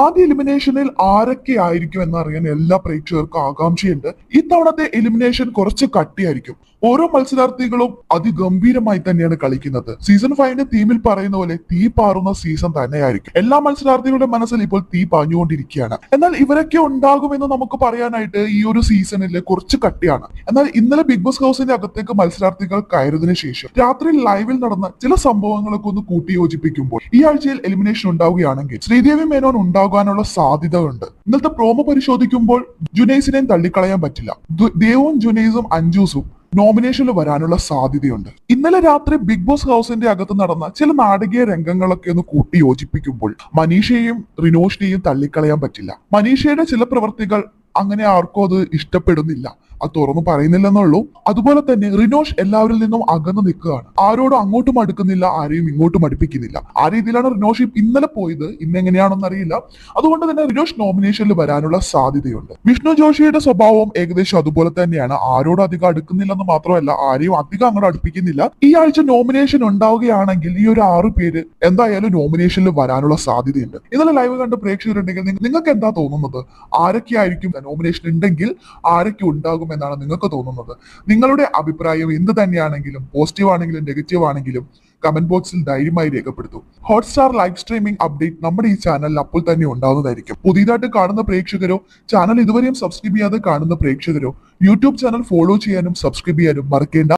ആദ്യ എലിമിനേഷനിൽ ആരൊക്കെ ആയിരിക്കും എന്നറിയാൻ എല്ലാ പ്രേക്ഷകർക്കും ആകാംക്ഷയുണ്ട് ഇത്തവണത്തെ എലിമിനേഷൻ കുറച്ച് കട്ടിയായിരിക്കും ഓരോ മത്സരാർത്ഥികളും അതിഗംഭീരമായി തന്നെയാണ് കളിക്കുന്നത് സീസൺ ഫൈവിന്റെ തീമിൽ പറയുന്ന പോലെ തീ പാറുന്ന സീസൺ തന്നെയായിരിക്കും എല്ലാ മത്സരാർത്ഥികളുടെ മനസ്സിൽ ഇപ്പോൾ തീ പാഞ്ഞുകൊണ്ടിരിക്കുകയാണ് എന്നാൽ ഇവരൊക്കെ ഉണ്ടാകുമെന്ന് നമുക്ക് പറയാനായിട്ട് ഈ ഒരു സീസണിൽ കുറച്ച് കട്ടിയാണ് എന്നാൽ ഇന്നലെ ബിഗ് ബോസ് ഹൗസിന്റെ അകത്തേക്ക് മത്സരാർത്ഥികൾ കയറിയതിനു ശേഷം രാത്രി ലൈവിൽ നടന്ന ചില സംഭവങ്ങളൊക്കെ ഒന്ന് കൂട്ടി യോജിപ്പിക്കുമ്പോൾ ഈ ആഴ്ചയിൽ എലിമിനേഷൻ ഉണ്ടാവുകയാണെങ്കിൽ ശ്രീദേവി മേനോൻ ഉണ്ടാകാനുള്ള സാധ്യത ഉണ്ട് ഇന്നത്തെ പ്രോമോ പരിശോധിക്കുമ്പോൾ ജുനൈസിനെയും തള്ളിക്കളയാൻ പറ്റില്ല ദു- ദേവും ജുനൈസും അഞ്ജൂസും നോമിനേഷനിൽ വരാനുള്ള സാധ്യതയുണ്ട് ഇന്നലെ രാത്രി ബിഗ് ബോസ് ഹൗസിന്റെ അകത്ത് നടന്ന ചില നാടകീയ രംഗങ്ങളൊക്കെ ഒന്ന് കൂട്ടി യോജിപ്പിക്കുമ്പോൾ മനീഷയെയും റിനോഷിനെയും തള്ളിക്കളയാൻ പറ്റില്ല മനീഷയുടെ ചില പ്രവർത്തികൾ അങ്ങനെ ആർക്കും അത് ഇഷ്ടപ്പെടുന്നില്ല അത് തുറന്നു പറയുന്നില്ലെന്നുള്ളൂ അതുപോലെ തന്നെ റിനോഷ് എല്ലാവരിൽ നിന്നും അകന്നു നിൽക്കുകയാണ് ആരോടും അങ്ങോട്ടും അടുക്കുന്നില്ല ആരെയും ഇങ്ങോട്ടും അടുപ്പിക്കുന്നില്ല ആ രീതിയിലാണ് റിനോഷ് ഇന്നലെ പോയത് ഇന്ന് എങ്ങനെയാണെന്ന് അറിയില്ല അതുകൊണ്ട് തന്നെ റിനോഷ് നോമിനേഷനിൽ വരാനുള്ള സാധ്യതയുണ്ട് വിഷ്ണു ജോഷിയുടെ സ്വഭാവം ഏകദേശം അതുപോലെ തന്നെയാണ് ആരോടും അധികം അടുക്കുന്നില്ലെന്ന് മാത്രമല്ല ആരെയും അധികം അങ്ങോട്ട് അടുപ്പിക്കുന്നില്ല ഈ ആഴ്ച നോമിനേഷൻ ഉണ്ടാവുകയാണെങ്കിൽ ഈ ഒരു ആറു പേര് എന്തായാലും നോമിനേഷനിൽ വരാനുള്ള സാധ്യതയുണ്ട് ഇന്നലെ ലൈവ് കണ്ട പ്രേക്ഷകരുണ്ടെങ്കിൽ നിങ്ങ- നിങ്ങൾക്ക് എന്താ തോന്നുന്നത് ആരൊക്കെ ആയിരിക്കും നോമിനേഷൻ ഉണ്ടെങ്കിൽ ആരൊക്കെ ഉണ്ടാകും എന്നാണ് നിങ്ങൾക്ക് തോന്നുന്നത് നിങ്ങളുടെ അഭിപ്രായം എന്ത് തന്നെയാണെങ്കിലും പോസിറ്റീവ് ആണെങ്കിലും നെഗറ്റീവ് ആണെങ്കിലും കമന്റ് ബോക്സിൽ ധൈര്യമായി രേഖപ്പെടുത്തൂ ഹോട്ട്സ്റ്റാർ ലൈവ് സ്ട്രീമിംഗ് അപ്ഡേറ്റ് നമ്മുടെ ഈ ചാനലിൽ അപ്പോൾ തന്നെ ഉണ്ടാവുന്നതായിരിക്കും പുതിയതായിട്ട് കാണുന്ന പ്രേക്ഷകരോ ചാനൽ ഇതുവരെയും സബ്സ്ക്രൈബ് ചെയ്യാതെ കാണുന്ന പ്രേക്ഷകരോ യൂട്യൂബ് ചാനൽ ഫോളോ ചെയ്യാനും സബ്സ്ക്രൈബ് ചെയ്യാനും മറക്കേണ്ട